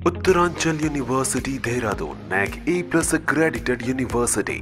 Uttaranchal University Dehradun NAC A plus accredited university.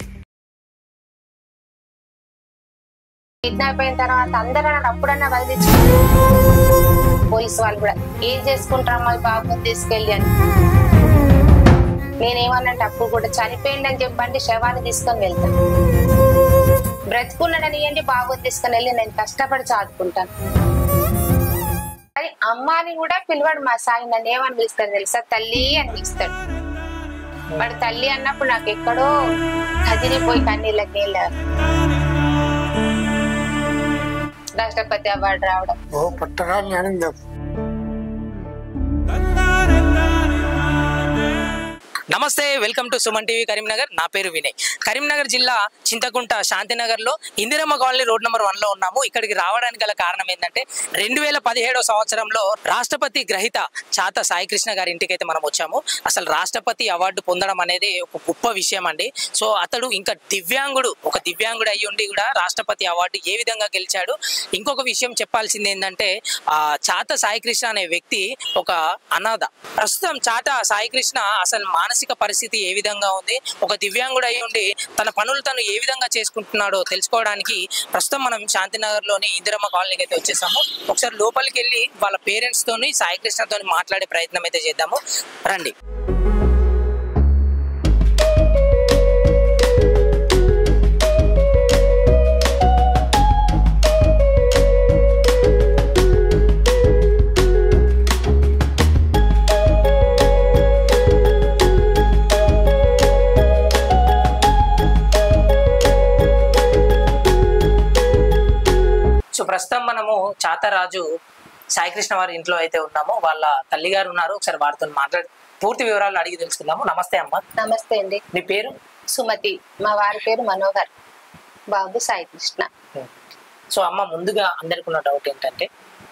Kidnap అయిన తర్వాత అందరూ నన్ను అప్పుడన్నా వదిలించు పోలీసు వాళ్ళు కూడా ఏం చేసుకుంటారు మళ్ళీ బాబు తీసుకెళ్ళి అని నేనేమన్నంటే అప్పుడు కూడా చనిపోయింది అని చెప్పండి శవాన్ని తీసుకొని వెళ్తాను బ్రతుకున్నాడని ఏంటి బాబు తీసుకొని వెళ్ళి నేను కష్టపడి చదువుకుంటాను కానీ అమ్మాని కూడా పిలవాడు మా సాయి నన్ను ఏమని పిలుస్తాడు తెలుసా తల్లి అని పిలుస్తాడు వాడు తల్లి అన్నప్పుడు నాకు ఎక్కడో కదిలిపోయి కన్నీళ్ళకి నీళ్ళ రాష్ట్రపతి అవార్డు రావడం ఓ పుట్టగానే ఆనందం నమస్తే welcome to Suman TV Karimnagar నా పేరు వినయ్ కరీంనగర్ జిల్లా చింతకుంట శాంతినగర్ లో Indiramma colony road number one లో ఉన్నాము ఇక్కడికి రావడానికి గల కారణం ఏంటంటే రెండు వేల పదిహేడో సంవత్సరంలో రాష్ట్రపతి గ్రహీత చాత సాయికృష్ణ గారి ఇంటికి అయితే మనం వచ్చాము అసలు రాష్ట్రపతి అవార్డు పొందడం అనేది ఒక గొప్ప విషయం అండి సో అతడు ఇంకా దివ్యాంగుడు ఒక దివ్యాంగుడు అయ్యి ఉండి కూడా రాష్ట్రపతి అవార్డు ఏ విధంగా గెలిచాడు ఇంకొక విషయం చెప్పాల్సింది ఏంటంటే ఆ చాత సాయికృష్ణ అనే వ్యక్తి ఒక అనాథ ప్రస్తుతం చాట సాయికృష్ణ అసలు మానసిక పరిస్థితి ఏ విధంగా ఉంది ఒక దివ్యాంగుడు అయి ఉండి తన పనులు తను ఏ విధంగా చేసుకుంటున్నాడో తెలుసుకోవడానికి ప్రస్తుతం మనం శాంతినగర్ లోని ఇందిరమ్మ కాలనీకి అయితే వచ్చేసాము ఒకసారి లోపలికి వెళ్ళి వాళ్ళ పేరెంట్స్ తోని సాయికృష్ణతో మాట్లాడే ప్రయత్నం అయితే చేద్దాము రండి సో ప్రస్తుతం మనము చాతరాజు సాయికృష్ణ వారి ఇంట్లో అయితే ఉన్నాము వాళ్ళ తల్లిగారు ఉన్నారు ఒకసారి వారితో మాట్లాడి పూర్తి వివరాలు అడిగి తెలుసుకుందాము నమస్తే అమ్మ నమస్తే అండి నీ పేరు సుమతి మా వారి పేరు మనోహర్ బాబు సాయి కృష్ణ సో అమ్మ ముందుగా అందరికి ఉన్న డౌట్ ఏంటంటే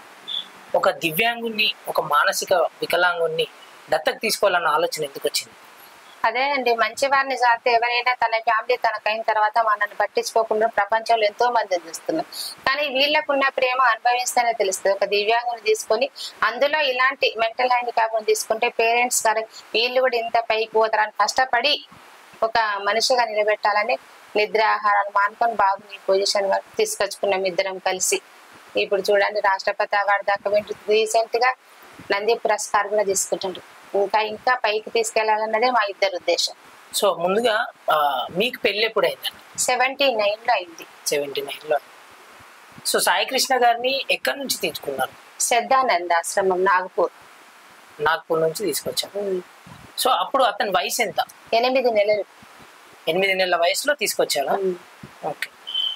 ఒక దివ్యాంగుణ్ణి ఒక మానసిక వికలాంగుణ్ణి దత్తత తీసుకోవాలన్న ఆలోచన ఎందుకు వచ్చింది అదే అండి మంచి వారిని సారితే ఎవరైనా తన ఫ్యామిలీ తనకైన తర్వాత మనల్ని పట్టించుకోకుండా ప్రపంచంలో ఎంతో మంది చూస్తున్నారు కానీ వీళ్ళకున్న ప్రేమ అనుభవిస్తేనే తెలుస్తుంది ఒక దివ్యాంగుని తీసుకొని అందులో ఇలాంటి మెంటల్ హ్యాండిక్యాప్ తీసుకుంటే పేరెంట్స్ కానీ వీళ్ళు కూడా ఇంత పైకి పోతారని కష్టపడి ఒక మనిషిగా నిలబెట్టాలని నిద్ర ఆహారాలు మానుకొని బాబు ఈ పొజిషన్ వరకు తీసుకొచ్చుకున్నాం ఇద్దరం కలిసి ఇప్పుడు చూడండి రాష్ట్రపతి అవార్డు దాకా వింటూ రీసెంట్ గా నంది పురస్కారం కూడా తీసుకుంటుండ్రు ఇంకా ఇంకా పైకి తీసుకెళ్లాలన్నదే మా ఇద్దరు ఉద్దేశం సో ముందుగా ఆ, మీకు పెళ్ళి ఎప్పుడు అయిందండి సెవెంటీ నైన్ లో అయింది సెవెంటీ నైన్లో సో సాయికృష్ణ గారిని ఎక్కడి నుంచి తీసుకున్నారు శ్రద్ధానంద ఆశ్రమం నాగపూర్ నాగ్పూర్ నుంచి తీసుకొచ్చారు సో అప్పుడు అతని వయసు ఎంత ఎనిమిది నెలలు ఎనిమిది నెలల వయసులో తీసుకొచ్చారా ఉమ్. ఓకే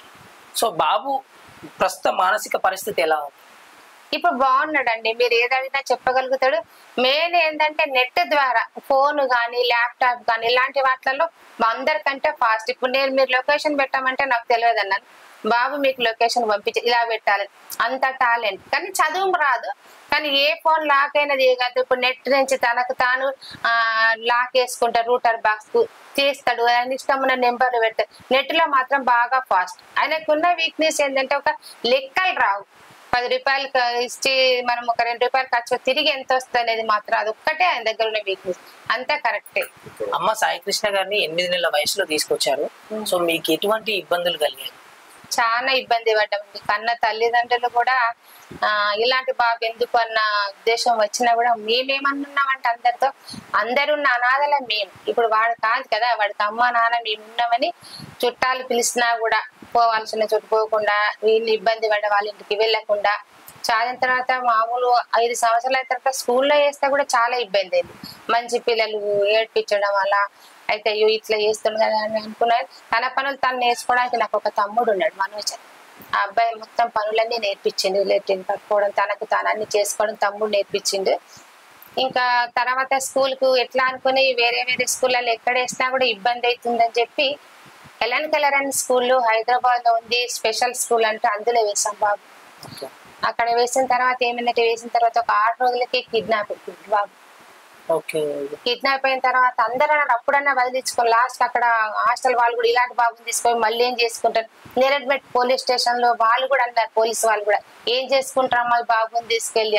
సో బాబు ప్రస్తుత మానసిక పరిస్థితి ఎలా ఉంది ఇప్పుడు బాగున్నాడండి మీరు ఏదైనా చెప్పగలుగుతాడు మెయిన్ ఏంటంటే నెట్ ద్వారా ఫోన్ కానీ ల్యాప్టాప్ కానీ ఇలాంటి వాటిలలో మా అందరికంటే ఫాస్ట్ ఇప్పుడు నేను మీరు లొకేషన్ పెట్టామంటే నాకు తెలియదు అన్నాను బాబు మీకు లొకేషన్ పంపించి ఇలా పెట్టాలి అంత టాలెంట్ కానీ చదువు రాదు కానీ ఏ ఫోన్ లాక్ అయినా చేయగలదు ఇప్పుడు నెట్ నుంచి తనకు తాను ఆ లాక్ వేసుకుంటా రూటర్ బాక్స్ కు తీస్తాడు ఆయన ఇష్టం ఉన్న నెంబర్లు పెడతాడు నెట్ లో మాత్రం బాగా ఫాస్ట్ ఆయనకున్న వీక్నెస్ ఏంటంటే ఒక లెక్కలు రావు పది రూపాయలు క- ఇచ్చి మనం ఒక రెండు రూపాయలు ఖర్చు తిరిగి ఎంత వస్తుంది అనేది మాత్రం అది ఒక్కటే ఆయన దగ్గర ఉన్న వీక్నెస్ అంతా కరెక్టే అమ్మ సాయికృష్ణ గారిని ఎనిమిది నెలల వయసులో తీసుకొచ్చారు సో మీకు ఎటువంటి ఇబ్బందులు కలిగాయి చాలా ఇబ్బంది పడ్డాం కన్న తల్లిదండ్రులు కూడా ఆ ఇలాంటి బాబు ఎందుకు అన్న ఉద్దేశం వచ్చినా కూడా మేమేమన్నామంటే అందరితో అందరున్న అనాథలే మేము ఇప్పుడు వాడు కాదు కదా వాడికి అమ్మ నాన్న మేము ఉన్నామని చుట్టాలు పిలిచినా కూడా పోవాల్సిన చోటు పోకుండా వీళ్ళు ఇబ్బంది పడే వాళ్ళ ఇంటికి వెళ్ళకుండా చదివిన తర్వాత మామూలు ఐదు సంవత్సరాల అయిన తర్వాత స్కూల్లో వేస్తే కూడా చాలా ఇబ్బంది అయింది మంచి పిల్లలు ఏడ్పించడం వల్ల అయితే అయ్యో ఇట్లా చేస్తుంది కదా అని అనుకున్నారు తన పనులు తను నేర్చుకోవడానికి నాకు ఒక తమ్ముడు ఉన్నాడు మనోజ్ అని. ఆ అబ్బాయి మొత్తం పనులన్నీ నేర్పించిండు లెట్రిన్ కట్టుకోవడం తనకు తాను అన్ని చేసుకోవడం తమ్ముడు నేర్పించిండు ఇంకా తర్వాత స్కూల్ కు ఎట్లా అనుకుని వేరే వేరే స్కూళ్ళలో ఎక్కడ వేసినా కూడా ఇబ్బంది అవుతుందని చెప్పి ఎలన్ కలర్ అని స్కూల్ హైదరాబాద్ లో ఉంది స్పెషల్ స్కూల్ అంటే అందులో వేసాం బాబు అక్కడ వేసిన తర్వాత ఏమైందంటే వేసిన తర్వాత ఒక ఆరు రోజులకి కిడ్నాప్ బాబు ఓకే కిడ్నాప్ అయిన తర్వాత అందరూ నన్ను అప్పుడన్నా వదిలించుకొని లాస్ట్ అక్కడ హాస్టల్ వాళ్ళు కూడా ఇలాంటి బాబుని తీసుకొని మళ్ళీ ఏం చేసుకుంటారు నేరడ్మెట్ పోలీస్ స్టేషన్ లో వాళ్ళు కూడా అన్నారు పోలీస్ వాళ్ళు కూడా ఏం చేసుకుంటారమ్మా ఈ బాబుని తీసుకెళ్ళి అని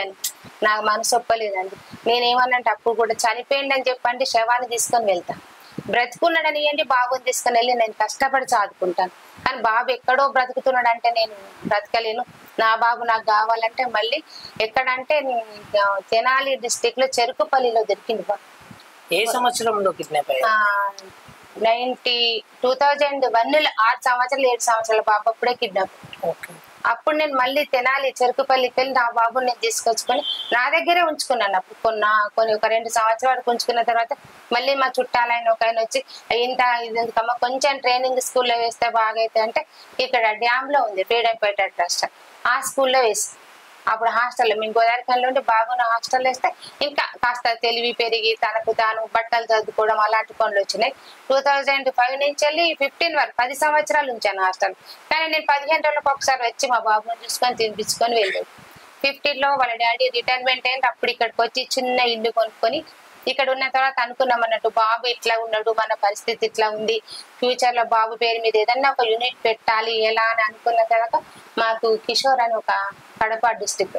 నాకు మనసు ఒప్పలేదండి నేనేమన్నంటే అప్పుడు కూడా చనిపోయింది అని చెప్పండి శవాన్ని తీసుకొని వెళ్తా బ్రతుకున్నాడని ఏంటి బాబుని తీసుకొని వెళ్ళి నేను కష్టపడి చదువుకుంటాను కానీ బాబు ఎక్కడో బ్రతుకుతున్నాడు అంటే నేను బ్రతకలేను నా బాబు నాకు కావాలంటే మళ్ళీ ఎక్కడంటే ఆ, తెనాలి డిస్టిక్ లో చెరుకుపల్లిలో దొరికింది బాబు ఏ సంవత్సరంలో కిడ్నాప్ అయ్యారు నైన్టీ టూ థౌజండ్ వన్ ఆరు సంవత్సరాలు ఏడు సంవత్సరాల బాబు అప్పుడే కిడ్నాప్ ఓకే అప్పుడు నేను మళ్ళీ తెనాలి చెరుకుపల్లికి వెళ్ళి నా బాబుని నేను తీసుకొచ్చుకొని నా దగ్గరే ఉంచుకున్నాను అప్పుడు కొన్న కొన్ని ఒక రెండు సంవత్సరాల వరకు ఉంచుకున్న తర్వాత మళ్ళీ మా చుట్టాలైన ఒక ఆయన వచ్చి ఇంత ఇది ఎందుకమ్మా కొంచెం ట్రైనింగ్ స్కూల్లో వేస్తే బాగైతే అంటే ఇక్కడ డ్యామ్ లో ఉంది ఫ్రీడమ్ పేట ట్రస్ట్ ఆ స్కూల్లో వేసి అప్పుడు హాస్టల్లో మేము గోదావరిఖంలో ఉండి బాబును హాస్టల్ వేస్తే ఇంకా కాస్త తెలివి పెరిగి తనకు తాను బట్టలు చదువుకోవడం అలాంటి పనులు వచ్చినాయి టూ థౌజండ్ ఫైవ్ నుంచి వెళ్ళి ఫిఫ్టీన్ వరకు పది సంవత్సరాలు ఉంచాను హాస్టల్ కానీ నేను పదిహేను రోజులకు ఒకసారి వచ్చి మా బాబును చూసుకొని తినిపించుకొని వెళ్ళేది ఫిఫ్టీన్ లో వాళ్ళ డాడీ రిటైర్మెంట్ అయింది అప్పుడు ఇక్కడికి వచ్చి చిన్న ఇల్లు కొనుక్కొని ఇక్కడ ఉన్న తర్వాత అనుకున్నాం అన్నట్టు బాబు ఇట్లా ఉన్నాడు మన పరిస్థితి ఇట్లా ఉంది ఫ్యూచర్ లో బాబు పేరు మీద ఏదన్నా ఒక యూనిట్ పెట్టాలి ఎలా అని అనుకున్న తర్వాత మాకు కిషోర్ అని ఒక కడప డిస్టిక్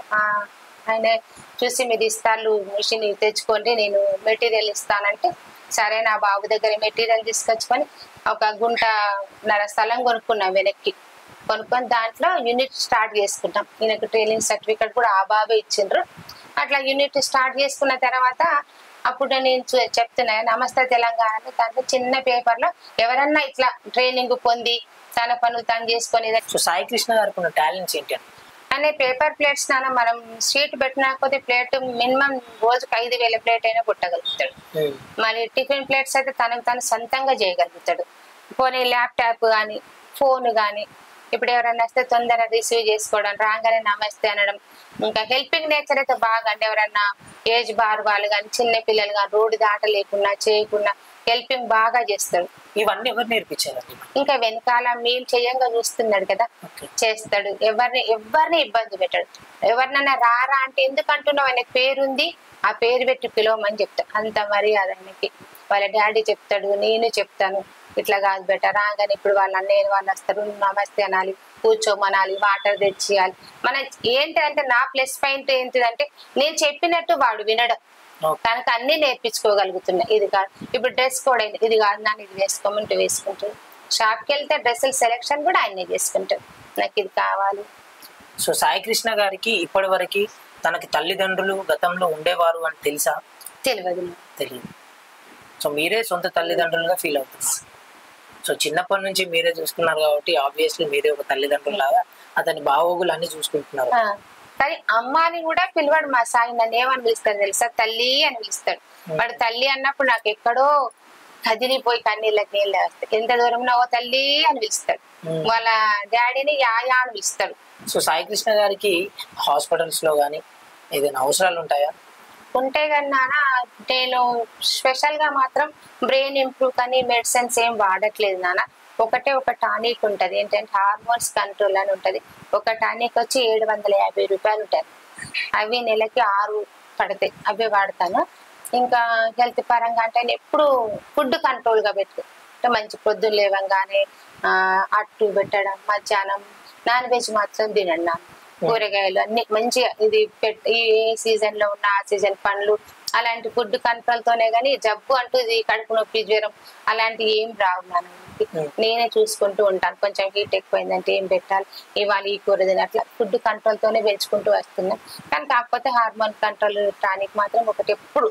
ఆయన చూసి మీరు ఇస్తారు మిషన్ తెచ్చుకోండి నేను మెటీరియల్ ఇస్తానంటే సరే నా బాబు దగ్గర మెటీరియల్ తీసుకొచ్చుకొని ఒక గుంట నర స్థలం కొనుక్కున్నాం వెనక్కి కొనుక్కొని దాంట్లో యూనిట్ స్టార్ట్ చేసుకుంటాం ఈయనకు ట్రైనింగ్ సర్టిఫికేట్ కూడా ఆ బాబే ఇచ్చిండ్రు అట్లా యూనిట్ స్టార్ట్ చేసుకున్న తర్వాత అప్పుడు నేను చూ- చెప్తున్నా నమస్తే తెలంగాణ అని దాంట్లో చిన్న పేపర్ లో ఎవరన్నా ఇట్లా ట్రైనింగ్ పొంది తన పనులు తను చేసుకొని సో సాయి కృష్ణ గారికి ఉన్న టాలెంట్స్ ఏంటి అని అనే పేపర్ ప్లేట్స్ నాన్న మనం షీట్ పెట్టినకపోతే ప్లేట్ మినిమం రోజుకి ఐదు వేల ప్లేట్ అయినా కొట్టగలుగుతాడు మరి టిఫిన్ ప్లేట్స్ అయితే తనకు తను సొంతంగా చేయగలుగుతాడు పోనీ ల్యాప్టాప్ కానీ ఫోన్ కానీ ఇప్పుడు ఎవరైనా వస్తే తొందరగా రిసీవ్ చేసుకోవడం రాగానే నమస్తే అనడం ఇంకా హెల్పింగ్ నేచర్ అయితే బాగా అంటే ఎవరన్నా ఏజ్ బార్ వాళ్ళు కానీ చిన్న పిల్లలు కానీ రోడ్డు దాటలేకుండా చేయకుండా హెల్పింగ్ బాగా చేస్తాడు ఇవన్నీ ఎవరు నేర్పించారండి ఇంకా వెనకాల మేము చేయంగా చూస్తున్నాడు కదా ఓకే చేస్తాడు ఎవరిని ఎవరిని ఇబ్బంది పెట్టాడు ఎవరినైనా రారా అంటే ఎందుకు అంటున్నావు ఆయనకి పేరుంది ఆ పేరు పెట్టి పిలవమని చెప్తాడు అంత మర్యాద ఆయనకి వాళ్ళ డాడీ చెప్తాడు నేను చెప్తాను ఇట్లా కాదు బెట రాగానే ఇప్పుడు వాళ్ళ అన్నయ్య వాళ్ళు వస్తారు నమస్తే అనాలి కూర్చోమనాలి వాటర్ తెచ్చియాలి మన ఏంటి అంటే నా ప్లస్ పాయింట్ ఏంటిదంటే నేను చెప్పినట్టు వాడు వినడం ఓకే తనకు అన్ని నేర్పించుకోగలుగుతున్నా ఇది కాదు ఇప్పుడు డ్రెస్ కోడ్ అయింది ఇది కాదు నాన్న ఇది వేసుకోమంటూ వేసుకుంటాడు షాప్కి వెళ్తే డ్రెస్సుల సెలెక్షన్ కూడా ఆయనే చేసుకుంటాడు నాకు ఇది కావాలి సో సాయి కృష్ణ గారికి ఇప్పటి వరకు తనకి తల్లిదండ్రులు గతంలో ఉండేవారు అని తెలుసా తెలియదు తెలియదు సో మీరే సొంత తల్లిదండ్రులుగా ఫీల్ అవుతుంది సో చిన్నప్పటి నుంచి మీరే చూసుకున్నారు కాబట్టి ఆబ్వియస్లీ మీరే ఒక తల్లిదండ్రులాగా అతని బాగోగులు అన్ని చూసుకుంటున్నారు ఆ, కానీ అమ్మాని కూడా పిలవాడు మా సాయి నన్ను ఏమని పిలుస్తాడు తెలుసా తల్లి అని పిలుస్తాడు వాడు తల్లి అన్నప్పుడు నాకు ఎక్కడో కదిలిపోయి కన్నీళ్ళకి నీళ్ళు వస్తాయి ఎంత దూరం ఓ తల్లి అని పిలుస్తాడు Hmm. వాళ్ళ డాడీని యాయా అని పిలుస్తాడు సో సాయి కృష్ణ గారికి హాస్పిటల్స్ లో కానీ ఏదైనా అవసరాలు ఉంటాయా ఉంటే కన్నా నేను స్పెషల్ గా మాత్రం బ్రెయిన్ ఇంప్రూవ్ కానీ మెడిసిన్స్ ఏం వాడట్లేదు నాన్న ఒకటే ఒక టానిక్ ఉంటది ఏంటంటే హార్మోన్స్ కంట్రోల్ అని ఉంటది ఒక టానిక్ వచ్చి ఏడు వందల యాభై రూపాయలు ఉంటుంది అవి నెలకి ఆరు పడతాయి అవి వాడతాను ఇంకా హెల్త్ పరంగా అంటే నేను ఎప్పుడు ఫుడ్ కంట్రోల్ గా పెట్టు అంటే మంచి పొద్దున్న లేవంగానే ఆ, అట్టు పెట్టడం మధ్యాహ్నం నాన్ వెజ్ మాత్రం తినండి నాన్న. కూరగాయలు అన్ని మంచిగా ఇది పెట్ ఈ ఏ సీజన్ లో ఉన్న ఆ సీజన్ పండ్లు అలాంటి ఫుడ్ కంట్రోల్ తోనే గానీ జబ్బు అంటూ ఇది కడుపు నొప్పి జ్వరం అలాంటివి ఏం రావు మనకి Hmm. నేనే చూసుకుంటూ ఉంటాను కొంచెం హీట్ ఎక్కువైందంటే ఏం పెట్టాలి ఇవాళ ఈ కూర తిని అట్లా ఫుడ్ కంట్రోల్ తోనే పెంచుకుంటూ వస్తున్నాం కానీ కాకపోతే హార్మోన్ కంట్రోల్ టానిక్ మాత్రం ఒకటి ఎప్పుడు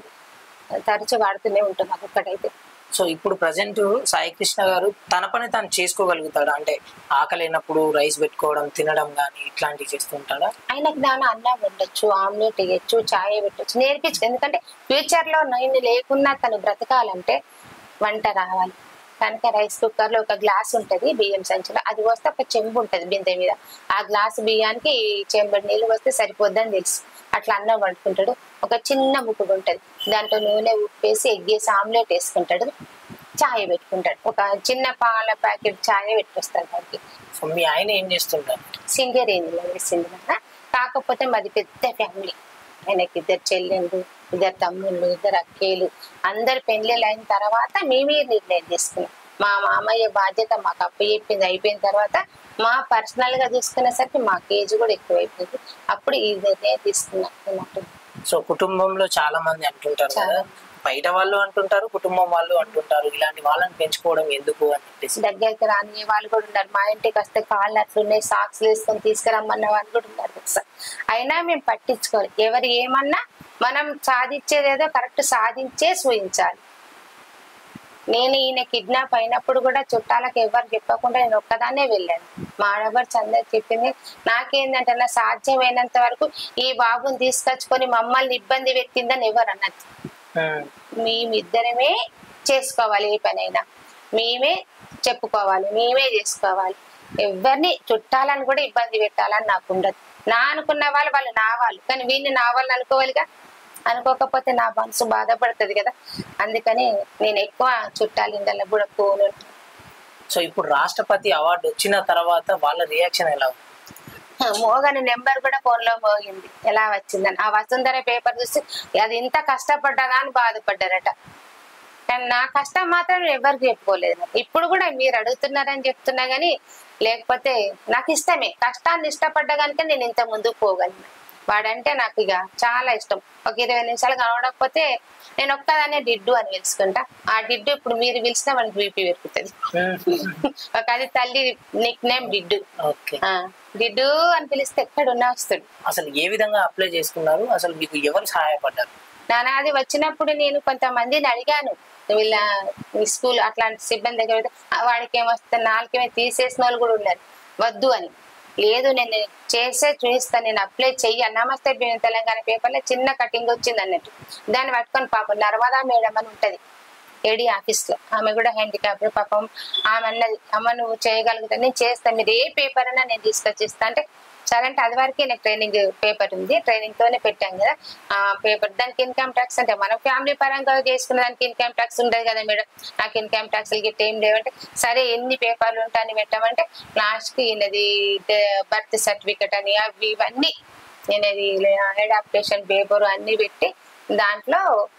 తరచు వాడుతూనే ఉంటాం ఒక్కటైతే సో ఇప్పుడు ప్రజెంట్ సాయి కృష్ణ గారు తన పని తాను చేసుకోగలుగుతాడా అంటే ఆకలినప్పుడు రైస్ పెట్టుకోవడం తినడం కానీ ఇట్లాంటివి చేస్తుంటాడా ఆయనకి దాని అన్నం వండొచ్చు ఆమ్లెట్ వేయచ్చు చాయ్ పెట్టచ్చు నేర్పించు ఎందుకంటే ఫ్యూచర్ లో నేను లేకున్నా తను బ్రతకాలంటే వంట రావాలి కనుక రైస్ కుక్కర్ లో ఒక గ్లాస్ ఉంటది బియ్యం సంచిలో అది వస్తే ఒక చెంబు ఉంటది బిందె మీద ఆ గ్లాస్ బియ్యానికి ఈ చెంబడి నీళ్ళు వస్తే సరిపోద్దని తెలుసు అట్లా అన్నం వండుకుంటాడు ఒక చిన్న ముక్కుడు ఉంటది దాంట్లో నూనె ఉప్పేసి ఎగ్గేసి ఆమ్లెట్ వేసుకుంటాడు చాయ్ పెట్టుకుంటాడు ఒక చిన్న పాల ప్యాకెట్ చాయ్ పెట్టుకొస్తాడు దానికి సో మీ ఆయన ఏం చేస్తుంటారు సింగరేణిలో వేసింది కదా కాకపోతే మాది పెద్ద ఫ్యామిలీ ఆయనకి ఇద్దరు చెల్లెళ్ళు ఇద్దరు తమ్ముళ్ళు ఇద్దరు అక్కేలు అందరు పెళ్ళిళ్ళు అయిన తర్వాత మేమే నిర్ణయం తీసుకున్నాం మా మామయ్య బాధ్యత మాకు అప్పు చెప్పింది అయిపోయిన తర్వాత మా పర్సనల్ గా చూసుకునేసరికి మాకు ఏజ్ కూడా ఎక్కువైపోయింది అప్పుడు ఈ నిర్ణయం తీసుకున్నాం అన్నట్టు సో కుటుంబంలో చాలా మంది అంటుంటారు కదా చాలా. బయట వాళ్ళు అంటుంటారు కుటుంబం వాళ్ళు అంటుంటారు ఇలాంటి వాళ్ళని పెంచుకోవడం ఎందుకు అని చెప్పేసి దగ్గరికి రాని వాళ్ళు కూడా ఉన్నారు మా ఇంటికి వస్తే కాళ్ళు అట్లున్నాయి సాక్స్ వేసుకొని తీసుకురమ్మన్న వాళ్ళు కూడా ఉన్నారు తెలుసా అయినా మేము పట్టించుకోవాలి ఎవరు ఏమన్నా మనం సాధించేదేదో కరెక్ట్ సాధించే చూయించాలి నేను ఈయన కిడ్నాప్ అయినప్పుడు కూడా చుట్టాలకు ఎవరు చెప్పకుండా నేను ఒక్కదాన్నే వెళ్ళాను మా ఆడబడి అందరు చెప్పింది నాకేందంటే నా సాధ్యమైనంత వరకు ఈ బాబుని తీసుకొచ్చుకొని మమ్మల్ని ఇబ్బంది పెట్టిందని ఎవరు అన్నది ఉమ్, మేమిద్దరమే చేసుకోవాలి ఏ పనైనా మేమే చెప్పుకోవాలి మేమే చేసుకోవాలి ఎవరిని చుట్టాలని కూడా ఇబ్బంది పెట్టాలని నాకు ఉండదు నా అనుకున్న వాళ్ళు వాళ్ళు నా వాళ్ళు కానీ వీళ్ళని నా వాళ్ళు అనుకోవాలిగా అనుకోకపోతే నా మనసు బాధపడుతుంది కదా అందుకని నేను ఎక్కువ చుట్టాలు ఇందల్లో కూడా పోను సో ఇప్పుడు రాష్ట్రపతి అవార్డు వచ్చిన తర్వాత వాళ్ళ రియాక్షన్ ఎలా ఉంది మోగని నెంబర్ కూడా ఫోన్ లో మోగింది ఎలా వచ్చిందని ఆ వసుంధర పేపర్ చూసి అది ఇంత కష్టపడ్డదా అని బాధపడ్డారట కానీ నా కష్టం మాత్రం ఎవరికి చెప్పుకోలేదు నాకు. ఇప్పుడు కూడా మీరు అడుగుతున్నారని చెప్తున్నా గానీ లేకపోతే నాకు ఇష్టమే కష్టాన్ని ఇష్టపడ్డా కనుక నేను ఇంత ముందుకు పోగలను వాడంటే నాకు ఇక చాలా ఇష్టం ఒక ఇరవై నిమిషాలు కనబడకపోతే నేను ఒక్కదానే డిడ్డు అని పిలుచుకుంటా ఆ డిడ్డు ఇప్పుడు మీరు పిలిచినా మనకి బీపీ పెరుగుతుంది ఒక అది తల్లి నిక్ నేమ్ డిడ్డు ఓకే ఆ, డిడ్డు అని పిలిస్తే ఎక్కడున్నా వస్తాడు అసలు ఏ విధంగా అప్లై చేసుకున్నారు అసలు మీకు ఎవరు సహాయపడ్డారు నాన్న అది వచ్చినప్పుడు నేను కొంతమందిని అడిగాను వీళ్ళ ఈ స్కూల్ అట్లాంటి సిబ్బంది దగ్గర పోతే, "ఆ, వాడికి ఏమొస్తే నాలుగేమో తీసేసిన వాళ్ళు కూడా ఉన్నారు వద్దు అని లేదు నేను చేసే చూపిస్తాను నేను అప్లై చెయ్యి నమస్తే బి- తెలంగాణ పేపర్లో చిన్న కటింగ్ వచ్చింది అన్నట్టు దాన్ని పట్టుకొని పాపం నర్మదా మేడం అని ఉంటది ఏడీ ఆఫీస్ లో ఆమె కూడా హ్యాండిక్యాప్ పాపం ఆమె అన్నది అమ్మ నువ్వు చేయగలుగుతా నేను చేస్తాను మీరు ఏ పేపర్ అయినా నేను తీసుకొచ్చి ఇస్తా అంటే సరే అంటే అది వరకే నాకు ట్రైనింగ్ పేపర్ ఉంది ట్రైనింగ్ తోనే పెట్టాం కదా ఆ పేపర్ దానికి ఇన్కమ్ ట్యాక్స్ అంటే మనం ఫ్యామిలీ పరంగా చేసుకున్న దానికి ఇన్కమ్ ట్యాక్స్ ఉండదు కదా మేడం నాకు ఇన్కమ్ ట్యాక్స్ గిట్ట ఏం లేవంటే సరే ఎన్ని పేపర్లు ఉంటాయని పెట్టామంటే లాస్ట్ కి ఈయనది బర్త్ సర్టిఫికెట్ అని అవి ఇవన్నీ నేను అది అడాప్టేషన్ పేపర్ అన్ని పెట్టి దాంట్లో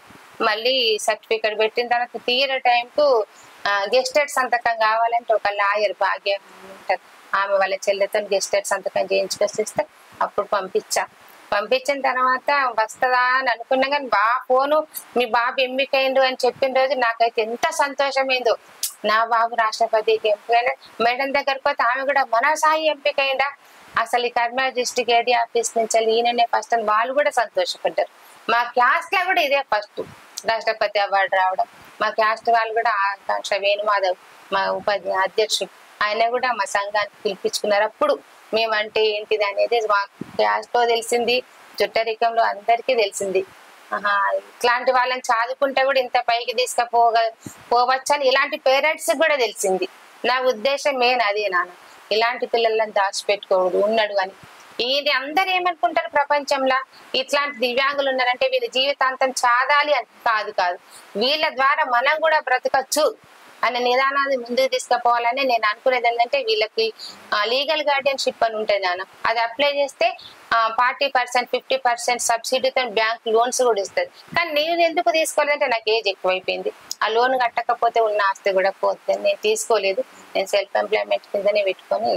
మళ్ళీ సర్టిఫికెట్ పెట్టిన తర్వాత తీర టైంకు గెస్టెడ్ సంతకం కావాలంటే ఒక లాయర్ భాగ్యం ఉంటారు ఆమె వాళ్ళ చెల్లెతో గెస్టెడ్ సంతకం చేయించుకొస్తే అప్పుడు పంపించా పంపించిన తర్వాత వస్తుందా అని అనుకున్నా కానీ బా ఫోను మీ బాబు ఎంపికైండు అని చెప్పిన రోజు నాకైతే ఎంత సంతోషమైందో నా బాబు రాష్ట్రపతికి ఎంపికైన మేడం దగ్గరకు పోతే ఆమె కూడా మన సాయి ఎంపికైందా అసలు ఈ కర్నూలు డిస్టిక్ ఏడీ ఆఫీస్ నుంచి వెళ్ళి ఈయననే ఫస్ట్ అని వాళ్ళు కూడా సంతోషపడ్డారు మా క్లాస్ లో కూడా ఇదే ఫస్ట్ రాష్ట్రపతి అవార్డు రావడం మా క్యాస్ట్ వాళ్ళు కూడా ఆకాంక్ష వేణుమాధవ్ మా ఉపాధ్యాయ అధ్యక్షుడు ఆయన కూడా మా సంఘానికి పిలిపించుకున్నారు అప్పుడు మేమంటే ఏంటిది అనేది మా క్యాస్ట్ లో తెలిసింది చుట్టరికంలో అందరికీ తెలిసింది ఆహా ఇట్లాంటి వాళ్ళని చదువుకుంటే కూడా ఇంత పైకి తీసుకుపోగ పోవచ్చని ఇలాంటి పేరెంట్స్ కూడా తెలిసింది నా ఉద్దేశం మెయిన్ అదే నాన్న ఇలాంటి పిల్లలను దాచిపెట్టుకోకూడదు ఉన్నాడు అని ఇది అందరు ఏమనుకుంటారు ప్రపంచంలో ఇట్లాంటి దివ్యాంగులు ఉన్నారంటే వీళ్ళ జీవితాంతం చాదాలి అని కాదు కాదు వీళ్ళ ద్వారా మనం కూడా బ్రతకచ్చు అనే నిదానాన్ని ముందుకు తీసుకుపోవాలని నేను అనుకునేది ఏంటంటే వీళ్ళకి లీగల్ గార్డియన్షిప్ అని ఉంటుంది నాన్న అది అప్లై చేస్తే ఫార్టీ పర్సెంట్ ఫిఫ్టీ పర్సెంట్ సబ్సిడీతో బ్యాంక్ లోన్స్ కూడా ఇస్తుంది కానీ నేను ఎందుకు తీసుకోలేదంటే నాకు ఏజ్ ఎక్కువైపోయింది ఆ లోన్ కట్టకపోతే ఉన్న ఆస్తి కూడా పోతుంది నేను తీసుకోలేదు నేను సెల్ఫ్ ఎంప్లాయ్మెంట్ కిందనే పెట్టుకొని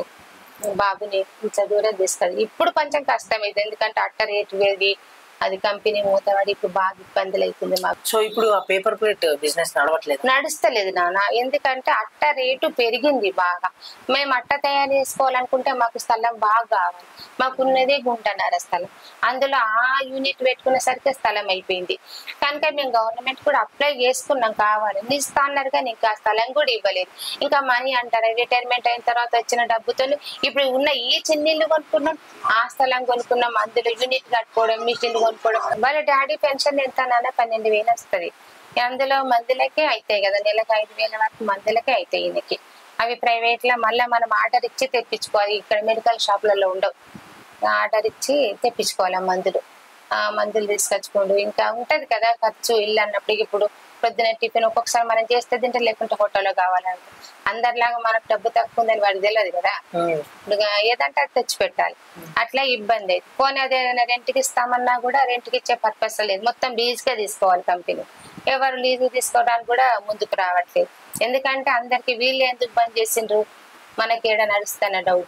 బాబుని ఇంత దూరం తీసుకెళ్ళి ఇప్పుడు కొంచెం కష్టమైంది ఎందుకంటే అట్ట రేటు వేది అది కంపెనీ మూతవాడి ఇప్పుడు బాగా ఇబ్బందులు అవుతుంది మాకు సో ఇప్పుడు ఆ పేపర్ ప్లేట్ బిజినెస్ నడవట్లేదు నడుస్తలేదు నాన్న ఎందుకంటే అట్ట రేటు పెరిగింది బాగా మేము అట్ట తయారు చేసుకోవాలనుకుంటే మాకు స్థలం బాగా కావాలి మాకున్నదే గుంటన్నర స్థలం అందులో ఆ యూనిట్ పెట్టుకునేసరికి స్థలం అయిపోయింది కనుక మేము గవర్నమెంట్ కూడా అప్లై చేసుకున్నాం కావాలి ఇస్తా అన్నారు కానీ ఇంకా ఆ స్థలం కూడా ఇవ్వలేదు ఇంకా మనీ అంటారు రిటైర్మెంట్ అయిన తర్వాత వచ్చిన డబ్బుతో ఇప్పుడు ఉన్న ఈ చిన్నిళ్ళు కొనుక్కున్నాం ఆ స్థలం కొనుక్కున్నాం అందులో యూనిట్ కట్టుకోవడం మిషన్లు కొనుక్కోవడం వాళ్ళ డాడీ పెన్షన్ ఎంత నాన్న పన్నెండు వేలు వస్తుంది అందులో మందులకే అవుతాయి కదా నెలకు ఐదు వేల వరకు మందులకే అవుతాయి ఈయనకి అవి ప్రైవేట్ లో మళ్ళీ మనం ఆర్డర్ ఇచ్చి తెప్పించుకోవాలి ఇక్కడ మెడికల్ షాపులలో ఉండవు ఆర్డర్ ఇచ్చి తెప్పించుకోవాలి ఆ మందులు ఆ మందులు తీసుకొచ్చుకోండు ఇంకా ఉంటది కదా ఖర్చు ఇల్లు అన్నప్పుడు ఇప్పుడు పొద్దున టిఫిన్ ఒక్కొక్కసారి మనం చేస్తే తింటే లేకుంటే హోటల్లో కావాలంటే అందరిలాగా మనకు డబ్బు తక్కువ ఉందని వాడికి తెలియదు కదా ఉమ్. ఇప్పుడు ఏదంటే అది తెచ్చి పెట్టాలి అట్లా ఇబ్బంది అయితే పోనీ అదే రెంట్కి ఇస్తామన్నా కూడా రెంట్కి ఇచ్చే పర్పస్ లేదు మొత్తం లీజ్ గా తీసుకోవాలి కంపెనీ ఎవరు లీజ్ తీసుకోవడానికి కూడా ముందుకు రావట్లేదు ఎందుకంటే అందరికి వీళ్ళు ఎందుకు బంద్ చేసిండ్రు మనకి ఏడ నడుస్తున్న డౌట్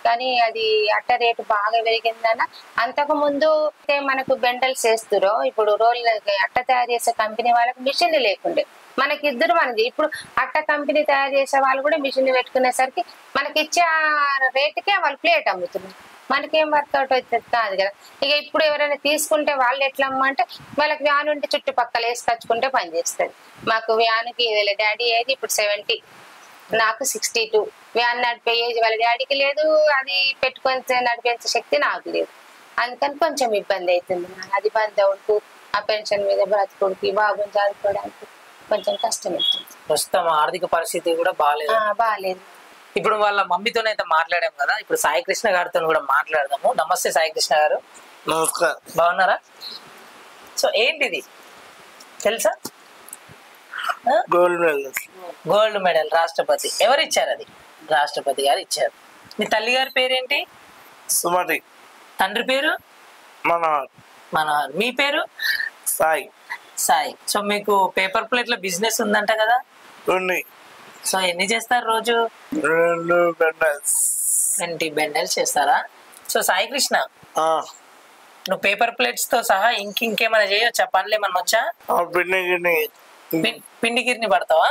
కానీ అది అట్ట రేటు బాగా పెరిగిందన్న అంతకు ముందు అయితే మనకు బెండల్స్ వేస్తురో ఇప్పుడు రోల్ అట్ట తయారు చేసే కంపెనీ వాళ్ళకి మిషన్లు లేకుండే మనకి ఇద్దరు మనది ఇప్పుడు అట్ట కంపెనీ తయారు చేసే వాళ్ళు కూడా మిషన్ పెట్టుకునేసరికి మనకి ఇచ్చే రేటుకే వాళ్ళు ప్లేట్ అమ్ముతున్నారు మనకేం వర్కౌట్ అవుతుంది కాదు కదా ఇక ఇప్పుడు ఎవరైనా తీసుకుంటే వాళ్ళు ఎట్లా అమ్మంటే వాళ్ళకి వ్యాన్ ఉంటే చుట్టుపక్కల వేసుకొచ్చుకుంటే పని చేస్తుంది మాకు వ్యాన్కి ఇది డాడీ ఏది ఇప్పుడు సెవెంటీ నాకు సిక్స్టీ టూ వ్యాన్ నడిపే ఏజ్ వాళ్ళ డాడీకి లేదు అది పెట్టుకొని నడిపే శక్తి నాకు లేదు అందుకని కొంచెం ఇబ్బంది అవుతుంది నాకు అది బంద్ అవుతూ ఆ పెన్షన్ మీద బ్రతుకుడికి బాబుని చదువుకోవడానికి కొంచెం కష్టం అవుతుంది ప్రస్తుతం ఆర్థిక పరిస్థితి కూడా బాగాలేదు ఆ, బాగాలేదు ఇప్పుడు వాళ్ళ మమ్మీతోనైతే మాట్లాడాం కదా ఇప్పుడు సాయి కృష్ణ గారితో కూడా మాట్లాడదాము నమస్తే సాయి కృష్ణ గారు నమస్కారం బాగున్నారా సో ఏంటిది తెలుసా గోల్డ్ మెడల్ గోల్డ్ మెడల్ రాష్ట్రపతి ఎవరు ఇచ్చారు అది రాష్ట్రపతి గారు ఇచ్చారు మీ తల్లి గారి పేరేంటి సుమతి తండ్రి పేరు మన మనోహర్ మీ పేరు సాయి సాయి సో మీకు పేపర్ ప్లేట్ల బిజినెస్ ఉందంట కదా ఉంది సో ఎన్ని చేస్తారు రోజు రెండు మెడల్స్ ట్వంటీ బెండల్స్ చేస్తారా సో సాయి కృష్ణ నువ్వు పేపర్ ప్లేట్స్ తో సహా ఇంక ఇంకేమైనా చేయొచ్చా పనులు ఏమన్నా వచ్చా ఆ పిండి గిన్నె పిం- పిండి గిరిని పడతావా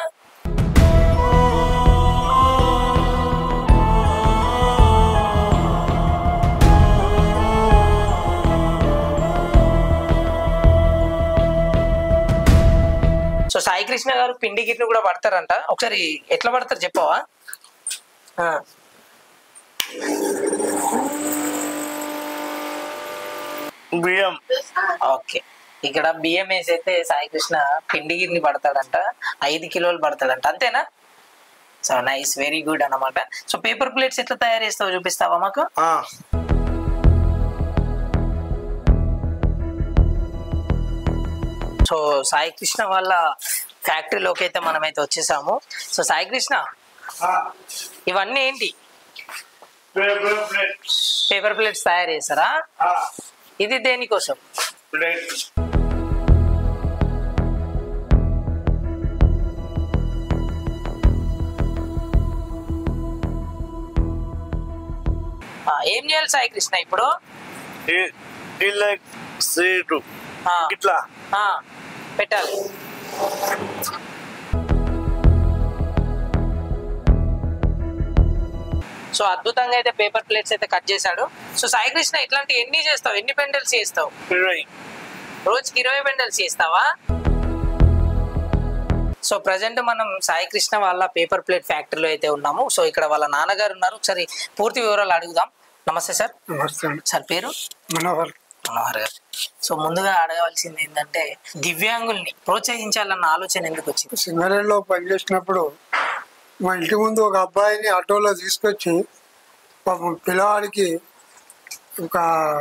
సో సాయి కృష్ణ గారు పిండి గిరిని కూడా పడతారంట ఒకసారి ఎట్లా పడతారు చెప్పవా ఆ, బియ్యం ఓకే ఇక్కడ బియ్యం వేసి అయితే సాయి కృష్ణ పిండి గిరిని పడతాడంట ఐదు కిలోలు పడతాడంట అంతేనా సో నైస్ వెరీ గుడ్ అన్నమాట సో పేపర్ ప్లేట్స్ ఎట్లా తయారు చేస్తావో చూపిస్తావా మాకు ఆ, సో సాయి కృష్ణ వాళ్ళ ఫ్యాక్టరీలోకి అయితే మనమైతే వచ్చేసాము సో సాయి కృష్ణ ఆ, ఇవన్నీ ఏంటి పేపర్ ప్లేట్ పేపర్ ప్లేట్స్ తయారు చేస్తారా ఆ, ఇది దేనికోసం ప్లేట్ ఆ, ఏం చేయాలి సాయి కృష్ణ ఇప్పుడు ఇ- ఇలా సీటు ఆ, ఇట్లా ఆ, పెట్టాలి సో అద్భుతంగా అయితే పేపర్ ప్లేట్స్ అయితే కట్ చేశాడు సో సాయి కృష్ణ ఇట్లాంటి ఎన్ని చేస్తావు ఎన్ని పెండల్స్ చేస్తావు ఇరవై రోజుకి ఇరవై పెండల్స్ చేస్తావా సో ప్రజెంట్ మనం సాయి కృష్ణ వాళ్ళ పేపర్ ప్లేట్ ఫ్యాక్టరీలో అయితే ఉన్నాము సో ఇక్కడ వాళ్ళ నాన్నగారు ఉన్నారు ఒకసారి పూర్తి వివరాలు అడుగుదాం నమస్తే సార్ నమస్తే అండి. సార్ పేరు మనోహర్ మనోహర్ గారు సో ముందుగా అడగవలసింది ఏంటంటే దివ్యాంగుల్ని ప్రోత్సహించాలన్న ఆలోచన ఎందుకు వచ్చింది సింగరేణిలో పనిచేసినప్పుడు మా ఇంటి ముందు ఒక అబ్బాయిని ఆటోలో తీసుకొచ్చి పాపం పిల్లవాడికి ఒక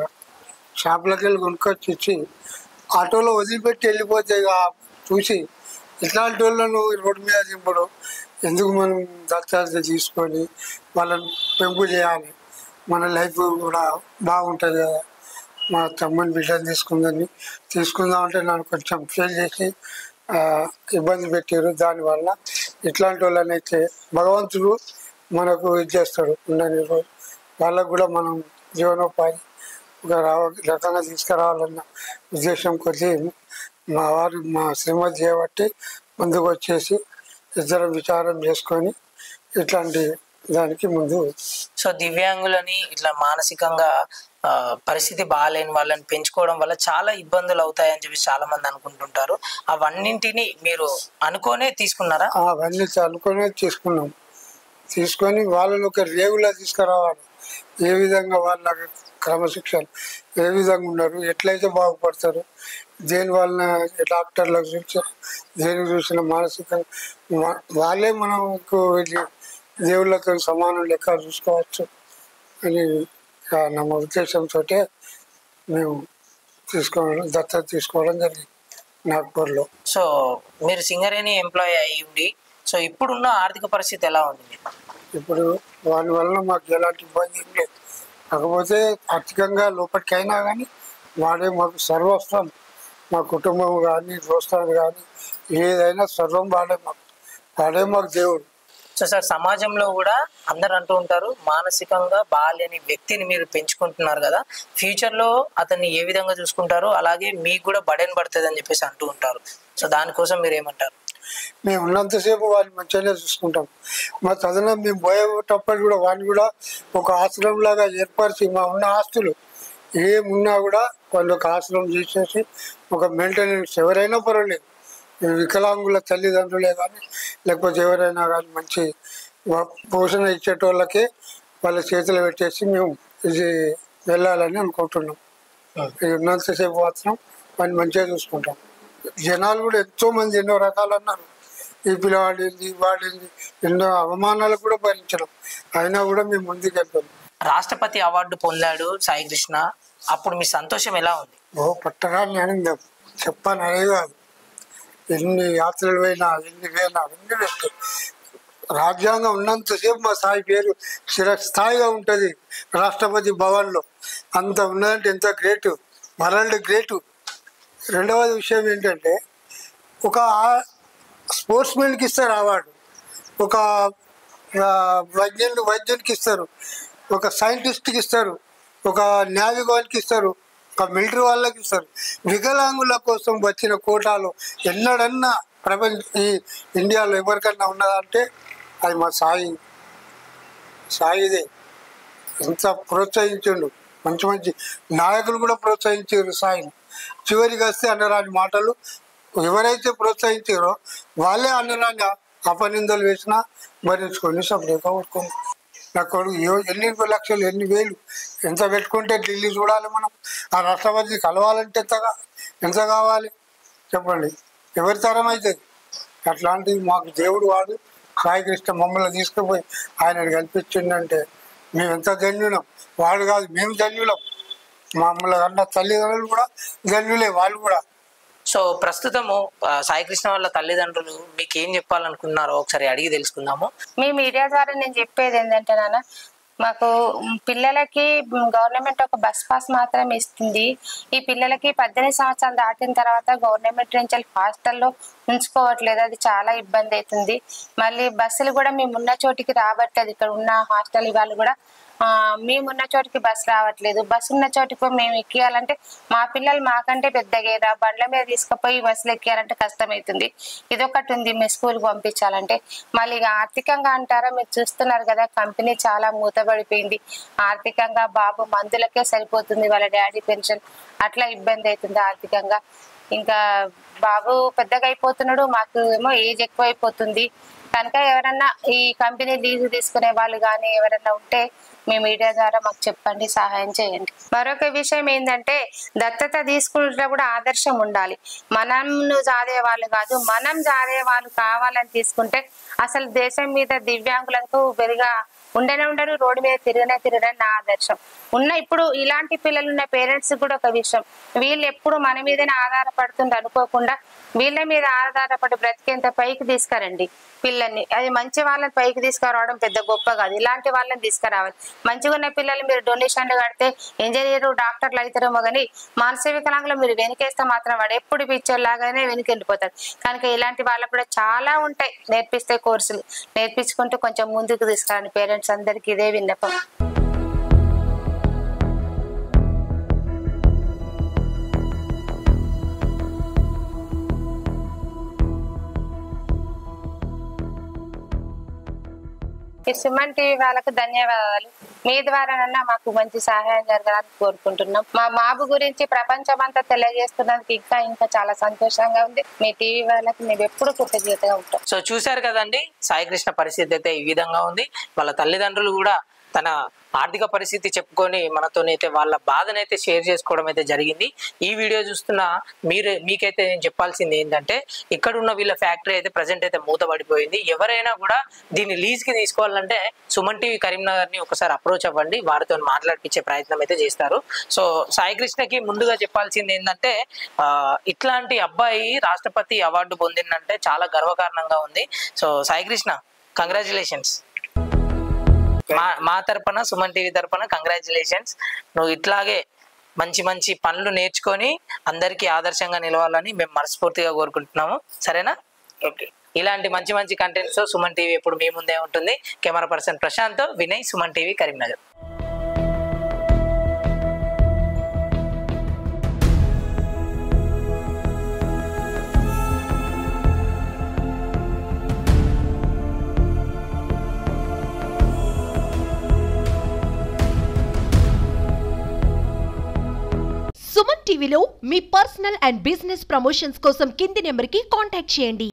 షాపులకి వెళ్ళి కొనుక్కొచ్చి ఇచ్చి ఆటోలో వదిలిపెట్టి వెళ్ళిపోతే ఇక చూసి ఇట్లాంటి వాళ్ళను రోడ్డు మీద దింపడు ఎందుకు మనం దత్తాత్ర తీసుకొని వాళ్ళని పెంపు చేయాలి మన లైఫ్ కూడా బాగుంటుంది కదా మా తమ్ముని బిడ్డను తీసుకుందని తీసుకుందామంటే నన్ను కొంచెం ఫెయిల్ చేసి ఆ, ఇబ్బంది పెట్టారు దానివల్ల ఇట్లాంటి వాళ్ళనైతే భగవంతుడు మనకు ఇది చేస్తాడు ఉండని రోజు వాళ్ళకు కూడా మనం జీవనోపాధి ఒక రావ రకంగా తీసుకురావాలన్న ఉద్దేశం కొద్దీ మా వారు మా శ్రీమతి చేయబట్టి ముందుకు వచ్చేసి ఇద్దరం విచారం చేసుకొని ఇట్లాంటి దానికి ముందు సో దివ్యాంగులని ఇట్లా మానసికంగా ఆ, పరిస్థితి బాగాలేని వాళ్ళని పెంచుకోవడం వల్ల చాలా ఇబ్బందులు అవుతాయని చెప్పి చాలా మంది అనుకుంటుంటారు అవన్నింటిని మీరు అనుకోనే తీసుకున్నారా అవన్నీ చదువుకొని తీసుకున్నాం తీసుకొని వాళ్ళని ఒక రేవులా తీసుకురావాలి ఏ విధంగా వాళ్ళ క్రమశిక్షణ ఏ విధంగా ఉన్నారు ఎట్లయితే బాగుపడతారు దేని వలన డాక్టర్లకు చూసి దేని చూసిన మానసికంగా వా- వాళ్ళే మనకు వెళ్ళి దేవుళ్ళతో సమానం లెక్క చూసుకోవచ్చు అని ఆ నమ్మ ఉద్దేశంతో మేము తీసుకోవడం దత్తత తీసుకోవడం జరిగింది నాగ్పూర్లో సో మీరు సింగరేణి ఎంప్లాయీ అయ్యి ఉండి సో ఇప్పుడున్న ఆర్థిక పరిస్థితి ఎలా ఉంది మీకు? ఇప్పుడు వాని వలన మాకు ఎలాంటి ఇబ్బంది ఏం లేదు కాకపోతే ఆర్థికంగా లోపలికైనా కానీ వాడే మాకు సర్వస్వం మా కుటుంబం కానీ దోస్తాను కానీ ఏదైనా సర్వం వాడే మాకు వాడే మాకు దేవుడు సో సార్ సమాజంలో కూడా అందరు అంటూ ఉంటారు మానసికంగా బాగాలేని వ్యక్తిని మీరు పెంచుకుంటున్నారు కదా ఫ్యూచర్ లో అతన్ని ఏ విధంగా చూసుకుంటారు అలాగే మీకు కూడా బడెన్ పడుతుంది అని చెప్పేసి అంటూ ఉంటారు సో దానికోసం మీరు ఏమంటారు మేము ఉన్నంతసేపు వాడిని మంచిగానే చూసుకుంటాం మా చదువులో మేము పోయేటప్పుడు కూడా వాడిని కూడా ఒక ఆశ్రమం లాగా ఏర్పరిచి మా ఉన్న ఆస్తులు ఏమున్నా కూడా వాళ్ళు ఒక ఆశ్రమం చేసేసి ఒక మెయింటెనెన్స్ ఎవరైనా పర్వాలేదు ఈ వికలాంగుల తల్లిదండ్రులే కానీ లేకపోతే ఎవరైనా కానీ మంచి వ- పోషణ ఇచ్చేటోళ్ళకే వాళ్ళ చేతులు పెట్టేసి మేము ఇది వెళ్ళాలని అనుకుంటున్నాం ఇది ఉన్నంతసేపు మాత్రం వాడిని మంచిగా చూసుకుంటాం జనాలు కూడా ఎంతో మంది ఎన్నో రకాలు అన్నారు ఈ పిల్లవాడింది వాడింది ఎన్నో అవమానాలు కూడా భరించడం అయినా కూడా మేము ముందుకు వెళ్తాం రాష్ట్రపతి అవార్డు పొందాడు సాయి కృష్ణ అప్పుడు మీ సంతోషం ఎలా ఉంది ఓ పట్టరాని ఆనందం చెప్పని అనే కాదు ఎన్ని యాత్రలు పోయినా ఎన్ని పోయినా అన్ని పెట్టు రాజ్యాంగం ఉన్నంతసేపు మా సాయి పేరు చిరస్థాయిగా ఉంటుంది రాష్ట్రపతి భవన్లో అంత ఉన్నదంటే ఎంత గ్రేటు వరల్డ్ గ్రేటు రెండవది విషయం ఏంటంటే ఒక స్పోర్ట్స్ మెన్కి ఇస్తారు అవార్డు ఒక ఆ, వైద్యులు వైద్యునికి ఇస్తారు ఒక సైంటిస్ట్కి ఇస్తారు ఒక న్యాయవాదికి ఇస్తారు ఒక మిలిటరీ వాళ్ళకి ఇస్తారు వికలాంగుల కోసం వచ్చిన కోటాలు ఎన్నడన్నా ప్రపంచ ఈ ఇండియాలో ఎవరికన్నా ఉన్నదంటే అది మా సాయి సాయిదే ఎంత ప్రోత్సహించిండు మంచి మంచి నాయకులు కూడా ప్రోత్సహించారు సాయిని చివరికి వస్తే అన్నరాని మాటలు ఎవరైతే ప్రోత్సహించారో వాళ్ళే అన్నరాని అపనిందలు వేసినా భరించుకొని సపరేట్గా కొట్టుకుంది నా కొడుకు ఏ- ఎన్ని లక్షలు ఎన్ని వేలు ఎంత పెట్టుకుంటే ఢిల్లీ చూడాలి మనం ఆ రాష్ట్రపతి కలవాలంటే ఎంతగా ఎంత కావాలి చెప్పండి ఎవరి తరం అవుతుంది అట్లాంటిది మాకు దేవుడు వాడు సాయి కృష్ణ మమ్మల్ని తీసుకుపోయి ఆయనను కల్పించిండంటే మేము ఎంత ధన్యులం వాడు కాదు మేము ధన్యులం మమ్మల్ని అన్న తల్లిదండ్రులు కూడా ధన్యులే వాళ్ళు కూడా సో ప్రస్తుతము ఆ, సాయి కృష్ణ వాళ్ళ తల్లిదండ్రులు మీకు ఏం చెప్పాలనుకున్నారో ఒకసారి అడిగి తెలుసుకుందాము మీ మీడియా ద్వారా నేను చెప్పేది ఏంటంటే నాన్న మాకు మ్, పిల్లలకి మ్, గవర్నమెంట్ ఒక బస్ పాస్ మాత్రం ఇస్తుంది ఈ పిల్లలకి పద్దెనిమిది సంవత్సరాలు దాటిన తర్వాత గవర్నమెంట్ నుంచి హాస్టల్లో ఉంచుకోవట్లేదు అది చాలా ఇబ్బంది అవుతుంది మళ్ళీ బస్సులు కూడా మేము ఉన్న చోటికి రావట్లేదు ఇక్కడ ఉన్న హాస్టల్ వాళ్ళు కూడా ఆ, మేమున్న చోటికి బస్ రావట్లేదు బస్ ఉన్న చోటికి మేము ఎక్కియాలంటే మా పిల్లలు మాకంటే పెద్దగా బండ్ల మీద తీసుకుపోయి బస్సులు ఎక్కియాలంటే కష్టమవుతుంది ఇదొకటి ఉంది మీ స్కూల్కి పంపించాలంటే మళ్ళీ ఇక ఆర్థికంగా అంటారా మీరు చూస్తున్నారు కదా కంపెనీ చాలా మూతబడిపోయింది ఆర్థికంగా బాబు మందులకే సరిపోతుంది వాళ్ళ డాడీ పెన్షన్ అట్లా ఇబ్బంది అవుతుంది ఆర్థికంగా ఇంకా బాబు పెద్దగా అయిపోతున్నాడు మాకు ఏమో ఏజ్ ఎక్కువ అయిపోతుంది కనుక ఎవరన్నా ఈ కంపెనీ లీజు తీసుకునే వాళ్ళు కానీ ఎవరన్నా ఉంటే మీ మీడియా ద్వారా మాకు చెప్పండి సహాయం చేయండి మరొక విషయం ఏంటంటే దత్తత తీసుకునేటప్పుడు ఆదర్శం ఉండాలి మనం జాదే వాళ్ళు కాదు మనం జాదే వాళ్ళు కావాలని తీసుకుంటే అసలు దేశం మీద దివ్యాంగులకు పెరిగా ఉండనే ఉండరు రోడ్డు మీద తిరగనే తిరగడం నా ఆదర్శం ఉన్న ఇప్పుడు ఇలాంటి పిల్లలు ఉన్న పేరెంట్స్ కూడా ఒక విషయం వీళ్ళు ఎప్పుడు మన మీదనే ఆధారపడుతుంది అనుకోకుండా వీళ్ళ మీద ఆధారపడి బ్రతికేంత పైకి తీసుకురండి పిల్లల్ని అది మంచి వాళ్ళని పైకి తీసుకురావడం పెద్ద గొప్ప కాదు ఇలాంటి వాళ్ళని తీసుకురావాలి మంచిగా ఉన్న పిల్లలు మీరు డొనేషన్లు కడితే ఇంజనీర్ డాక్టర్లు అవుతారేమో కానీ మానసిక వికలాంగులు మీరు వెనకేస్తే మాత్రం వాడు ఎప్పుడు పిక్చర్ లాగానే వెనక్కి వెళ్ళిపోతాడు కనుక ఇలాంటి వాళ్ళకు కూడా చాలా ఉంటాయి నేర్పిస్తే కోర్సులు నేర్పించుకుంటూ కొంచెం ముందుకు తీసుకురండి పేరెంట్స్ అందరికీ ఇదే విన్నపం ఈ సుమన్ టీవీ వాళ్ళకు ధన్యవాదాలు మీ ద్వారానన్నా మాకు మంచి సహాయం జరగాలని కోరుకుంటున్నాం మా బాబు గురించి ప్రపంచమంతా తెలియజేస్తున్నందుకు ఇంకా ఇంకా చాలా సంతోషంగా ఉంది మీ టీవీ వాళ్ళకి మేము ఎప్పుడు కృతజ్ఞతగా ఉంటాం సో చూశారు కదండి సాయి కృష్ణ పరిస్థితి అయితే ఈ విధంగా ఉంది వాళ్ళ తల్లిదండ్రులు కూడా తన ఆర్థిక పరిస్థితి చెప్పుకొని మనతోనైతే వాళ్ళ బాధనైతే షేర్ చేసుకోవడం అయితే జరిగింది ఈ వీడియో చూస్తున్న మీరు మీకైతే నేను చెప్పాల్సింది ఏంటంటే ఇక్కడ ఉన్న వీళ్ళ ఫ్యాక్టరీ అయితే ప్రజెంట్ అయితే మూతపడిపోయింది ఎవరైనా కూడా దీన్ని లీజ్ కి తీసుకోవాలంటే సుమన్ టీవీ కరీంనగర్ ని ఒకసారి అప్రోచ్ అవ్వండి వారితో మాట్లాడిపించే ప్రయత్నం అయితే చేస్తారు సో సాయి కృష్ణకి ముందుగా చెప్పాల్సింది ఏంటంటే ఆ, ఇట్లాంటి అబ్బాయి రాష్ట్రపతి అవార్డు పొందిందంటే చాలా గర్వకారణంగా ఉంది సో సాయి కృష్ణ కంగ్రాచులేషన్స్ మా మా తరపున సుమన్ టీవీ తరపున కంగ్రాచులేషన్స్ నువ్వు ఇట్లాగే మంచి మంచి పనులు నేర్చుకొని అందరికీ ఆదర్శంగా నిలవాలని మేము మనస్ఫూర్తిగా కోరుకుంటున్నాము సరేనా ఓకే ఇలాంటి మంచి మంచి కంటెంట్స్ సుమన్ టీవీ ఎప్పుడు మీ ముందే ఉంటుంది camera person Prashanth Vinay Suman TV Karimnagar Suman టీవీలో మీ పర్సనల్ అండ్ బిజినెస్ ప్రమోషన్స్ కోసం కింది నెంబర్కి కాంటాక్ట్ చేయండి